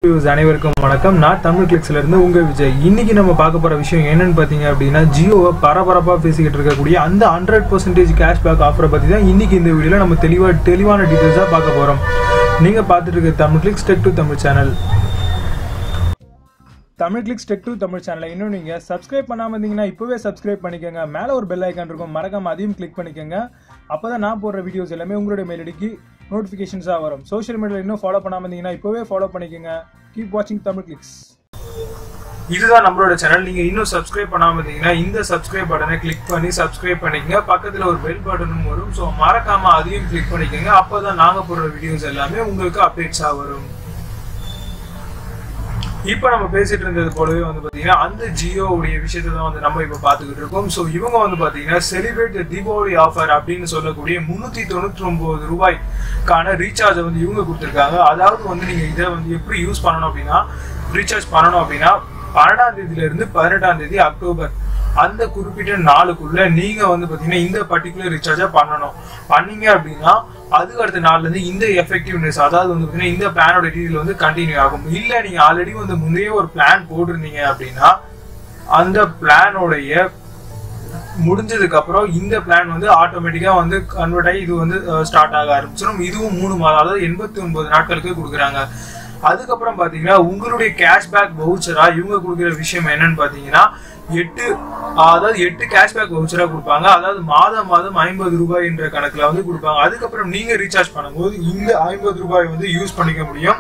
views அனைவருக்கும் வணக்கம் நான் தமிழ் கிளிக்ஸ்ல இருந்து உங்க விஜய் இன்னைக்கு நம்ம பார்க்க போற விஷயம் என்னன்னு பாத்தீங்க அப்படின்னா ஜியோவை பரபரப்பா பேசிக்கிட்டு இருக்கக்கூடிய அந்த ஹண்ட்ரட் பர்சன்டேஜ் கேஷ்பேக் ஆஃபரை பத்தி தான் இன்னைக்கு இந்த வீடியோல நம்ம தெளிவா தெளிவான டீடைல்ஸா பார்க்க போறோம் நீங்க பார்த்துட்டு இருக்க Tamil clicks tech to Tamil channel Tamil clicks tech to Tamil சேனலை இன்னும் நீங்க சப்ஸ்கிரைப் பண்ணாம இருந்தீங்கன்னா இப்பவே சப்ஸ்கிரைப் பண்ணிக்கோங்க மேல ஒரு பெல் ஐக்கான் இருக்கும் மறக்காம அதையும் கிளிக் பண்ணிக்கோங்க அப்பதான் நான் போடுற வீடியோஸ் எல்லாமே உங்களுடைய மெயிலடிக்கு நோட்டிஃபிகேஷன்ஸாக வரும் சோஷியல் மீடியாவில் இன்னும் ஃபாலோ பண்ணாம இருந்தீங்கன்னா இப்போவே ஃபாலோ பண்ணிக்கோங்க கீப் வாட்சிங் தமிழ் கிளிக்ஸ் இதுதான் நம்மளோட சேனல் நீங்க இன்னும் சப்ஸ்கிரைப் பண்ணாம இருந்தீங்கன்னா இந்த சப்ஸ்கிரைப் பட்டனை கிளிக் பண்ணி சப்ஸ்கிரைப் பண்ணிக்கங்க பக்கத்துல ஒரு பெல் பட்டனும் வரும் ஸோ மறக்காம அதையும் கிளிக் பண்ணிக்கோங்க அப்பதான் நாங்க போடுற வீடியோஸ் எல்லாமே உங்களுக்கு அப்டேட்ஸா வரும் இப்போ நம்ம பேசிட்டு இருந்தது போலவே வந்து பாத்தீங்கன்னா அந்த ஜியோ உடைய விஷயத்தை தான் வந்து நம்ம இப்ப பாத்துக்கிட்டு இருக்கோம் ஸோ இவங்க வந்து பாத்தீங்கன்னா செலிப்ரேட் தீபாவளி ஆஃபர் அப்படின்னு சொல்லக்கூடிய முன்னூத்தி தொண்ணூத்தி ஒன்பது ரூபாய்க்கான ரீசார்ஜை வந்து இவங்க கொடுத்துருக்காங்க அதாவது வந்து நீங்க இதை வந்து எப்படி யூஸ் பண்ணணும் அப்படின்னா ரீசார்ஜ் பண்ணணும் அப்படின்னா பன்னெண்டாம் தேதியில இருந்து பதினெட்டாம் தேதி அக்டோபர் அந்த குறிப்பிட்ட நாளுக்குள்ள நீங்க வந்து பாத்தீங்கன்னா இந்த பர்டிகுலர் ரீசார்ஜா பண்ணணும் பண்ணீங்க அப்படின்னா அதுக்கு அடுத்த நாள்ல இருந்து இந்த எஃபெக்டிவ்னஸ் அதாவது வந்து பாத்தீங்கன்னா இந்த பிளானோட டீடைல் வந்து கண்டினியூ ஆகும் இல்ல நீங்க ஆல்ரெடி வந்து முந்தைய ஒரு பிளான் போட்டிருந்தீங்க அப்படின்னா அந்த பிளானோடைய முடிஞ்சதுக்கு அப்புறம் இந்த பிளான் வந்து ஆட்டோமேட்டிக்கா வந்து கன்வெர்ட் ஆகி இது வந்து ஸ்டார்ட் ஆக ஆரம்பிச்சிடும் இதுவும் மூணு மாதம் அதாவது எண்பத்தி ஒன்பது நாட்களுக்கு கொடுக்குறாங்க அதுக்கப்புறம் பாத்தீங்கன்னா உங்களுடைய கேஷ்பேக் வவுச்சரா இவங்க கொடுக்குற விஷயம் என்னன்னு பாத்தீங்கன்னா எட்டு அதாவது எட்டு கேஷ்பேக் வவுச்சரா கொடுப்பாங்க அதாவது மாதம் மாதம் ஐம்பது ரூபாய் என்ற கணக்குல வந்து கொடுப்பாங்க அதுக்கப்புறம் நீங்க ரீசார்ஜ் பண்ணும்போது இந்த ஐம்பது ரூபாய் வந்து யூஸ் பண்ணிக்க முடியும்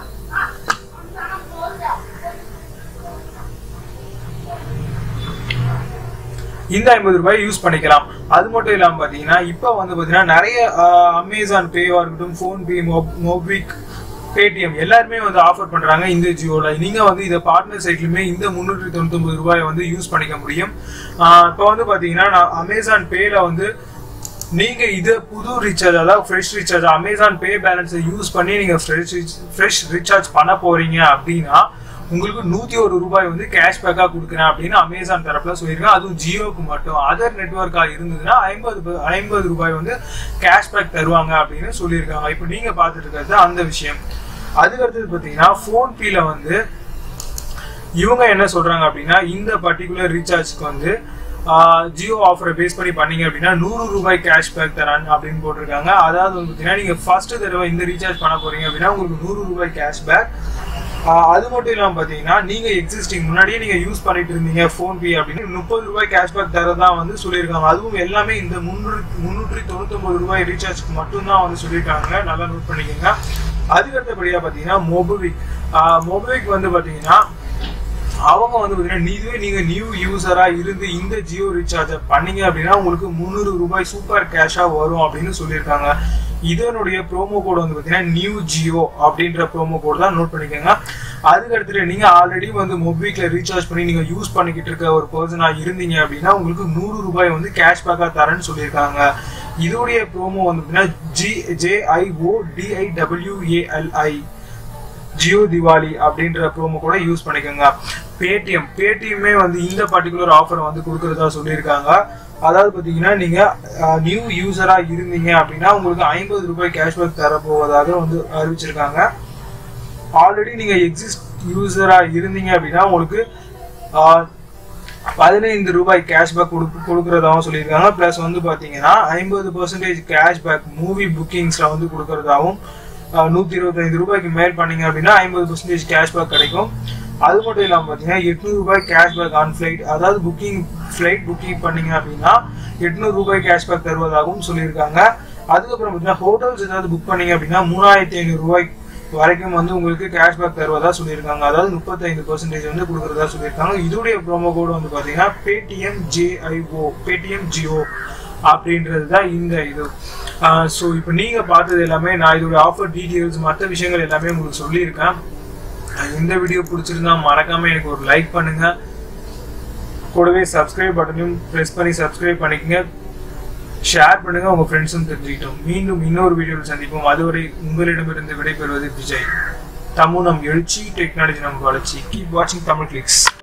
இந்த ஐம்பது ரூபாய் யூஸ் பண்ணிக்கலாம் அது மட்டும் இல்லாம பாத்தீங்கன்னா இப்போ வந்து பாத்தீங்கன்னா நிறைய அமேசான் பேவா இருக்கட்டும் ஃபோன்பே மொபிக் பேடிஎம் எல்லாருமே வந்து ஆஃபர் பண்றாங்க இந்த ஜியோல நீங்க வந்து இதை பார்ட்னர் சைட்லயுமே இந்த முன்னூற்றி தொண்ணூத்தி ஒன்பது ரூபாய் வந்து யூஸ் பண்ணிக்க முடியும் இப்போ வந்து பாத்தீங்கன்னா நான் அமேசான் பேல வந்து நீங்க இது புது ரீசார்ஜ் அதாவது ஃப்ரெஷ் ரீசார்ஜ் அமேசான் பே பேலன்ஸை யூஸ் பண்ணி நீங்க ஃப்ரெஷ் ஃப்ரெஷ் ரீசார்ஜ் பண்ண போறீங்க அப்படின்னா உங்களுக்கு நூத்தி ஒரு ரூபாய் வந்து கேஷ்பேக்கா கொடுக்குறேன் அப்படின்னு அமேசான் தரப்புல சொல்லியிருக்கேன் அதுவும் ஜியோக்கு மட்டும் அதர் நெட்ஒர்க்கா இருந்ததுன்னா ஐம்பது ஐம்பது ரூபாய் வந்து கேஷ்பேக் தருவாங்க அப்படின்னு சொல்லியிருக்காங்க இப்போ நீங்க பார்த்துட்டு இருக்கிறது அந்த விஷயம் அதுக்கு அடுத்தது பார்த்தீங்கன்னா ஃபோன்பேல வந்து இவங்க என்ன சொல்றாங்க அப்படின்னா இந்த பர்டிகுலர் ரீசார்ஜ்க்கு வந்து ஜியோ ஆஃபரை பேஸ் பண்ணி பண்ணீங்க அப்படின்னா நூறு ரூபாய் கேஷ்பேக் தரான் அப்படின்னு போட்டிருக்காங்க அதாவது வந்து பார்த்தீங்கன்னா நீங்க ஃபர்ஸ்ட் தடவை இந்த ரீசார்ஜ் பண்ண போறீங்க அப்படின்னா உங்களுக்கு நூறு ரூபாய் கேஷ்பேக் அது மட்டும் இல்லாமல் பார்த்தீங்கன்னா நீங்க எக்ஸிஸ்டிங் முன்னாடியே நீங்க யூஸ் பண்ணிட்டு இருந்தீங்க ஃபோன்பே அப்படின்னு முப்பது ரூபாய் கேஷ்பேக் தரதா வந்து சொல்லியிருக்காங்க அதுவும் எல்லாமே இந்த முன்னூறு முன்னூற்றி தொண்ணூத்தொன்பது ரூபாய் ரீசார்ஜ்க்கு மட்டும்தான் வந்து சொல்லியிருக்காங்க நல்லா நோட் பண்ணிக்கோங்க அதுக்கு அடுத்தபடியா பார்த்தீங்கன்னா மொபிவிக் மொபிவிக் வந்து பார்த்தீங்கன்னா அவங்க வந்து பார்த்தீங்கன்னா இதுவே நீங்க நியூ யூசரா இருந்து இந்த ஜியோ ரீசார்ஜை பண்ணீங்க அப்படின்னா உங்களுக்கு முந்நூறு ரூபாய் சூப்பர் கேஷா வரும் அப்படின்னு சொல்லியிருக்காங்க இதனுடைய ப்ரோமோ கோட் வந்து பார்த்தீங்கன்னா நியூ ஜியோ அப்படின்ற ப்ரோமோ கோட் தான் நோட் பண்ணிக்கோங்க அதுக்கு அடுத்துட்டு நீங்க ஆல்ரெடி வந்து மொபைல்ல ரீசார்ஜ் பண்ணி நீங்க யூஸ் பண்ணிக்கிட்டு இருக்க ஒரு பர்சனா இருந்தீங்க அப்படின்னா உங்களுக்கு நூறு ரூபாய் வந்து கேஷ்பேக்கா தரேன்னு சொல்லியிருக்காங்க இதோடைய ப்ரோமோ வந்து பார்த்தீங்கன்னா G JIO DIWALI Jio Diwali அப்படின்ற ப்ரோமோ கூட யூஸ் பண்ணிக்கோங்க பேடிஎம் பேடிஎம்மே வந்து இந்த பர்டிகுலர் ஆஃபரை வந்து கொடுக்கறதா சொல்லியிருக்காங்க அதாவது பார்த்தீங்கன்னா நீங்கள் நியூ யூசராக இருந்தீங்க அப்படின்னா உங்களுக்கு ஐம்பது ரூபாய் கேஷ்பேக் தரப்போவதாக வந்து அறிவிச்சிருக்காங்க ஆல்ரெடி நீங்கள் எக்ஸிஸ்ட் யூசராக இருந்தீங்க அப்படின்னா உங்களுக்கு பதினைந்து ரூபாய் கேஷ்பேக் கொடு கொடுக்கறதாகவும் சொல்லியிருக்காங்க ப்ளஸ் வந்து பார்த்தீங்கன்னா ஐம்பது பர்சன்டேஜ் கேஷ்பேக் மூவி புக்கிங்ஸில் வந்து கொடுக்கறதாகவும் நூற்றி இருபத்தைந்து ரூபாய்க்கு மேல் பண்ணீங்க அப்படின்னா ஐம்பது பர்சன்டேஜ் கேஷ்பேக் கிடைக்கும் அது மட்டும் இல்லாமல் பார்த்தீங்கன்னா எட்நூறு ரூபாய் கேஷ்பேக் ஆன் ஃப்ளைட் அதாவது புக்கிங் ஃப்ளைட் புக்கிங் பண்ணீங்க அப்படின்னா எட்நூறு ரூபாய் கேஷ்பேக் தருவதாகவும் சொல்லியிருக்காங்க அதுக்கப்புறம் பார்த்தீங்கன்னா ஹோட்டல்ஸ் ஏதாவது புக் பண்ணீங்க அப்படின்னா மூணாயிரத்தி ஐநூறு ரூபாய் வரைக்கும் வந்து உங்களுக்கு கேஷ்பேக் தருவதா சொல்லியிருக்காங்க அதாவது முப்பத்தைந்து பர்சன்டேஜ் வந்து கொடுக்குறதா சொல்லியிருக்காங்க இதோடைய ப்ரோமோ கோடு வந்து பார்த்தீங்கன்னா பேடிஎம் ஜேஐஓ பேடிஎம் ஜியோ அப்படின்றது தான் இந்த இது ஸோ இப்போ நீங்கள் பார்த்தது எல்லாமே நான் இதோட ஆஃபர் டீட்டெயில்ஸ் மற்ற விஷயங்கள் எல்லாமே உங்களுக்கு சொல்லியிருக்கேன் இந்த வீடியோ பிடிச்சிருந்தா மறக்காம எனக்கு ஒரு லைக் பண்ணுங்க கூடவே சப்ஸ்கிரைப் பட்டனையும் ப்ரெஸ் பண்ணி சப்ஸ்கிரைப் பண்ணிக்கங்க ஷேர் பண்ணுங்க உங்க ஃப்ரெண்ட்ஸும் தெரிஞ்சுக்கிட்டோம் மீண்டும் இன்னொரு வீடியோவில் சந்திப்போம் அதுவரை உங்களிடமிருந்து விடைபெறுவது விஜய் தமிழ் நம் எழுச்சி டெக்னாலஜி நம் வளர்ச்சி கீப் வாட்சிங் தமிழ் கிளிக்ஸ்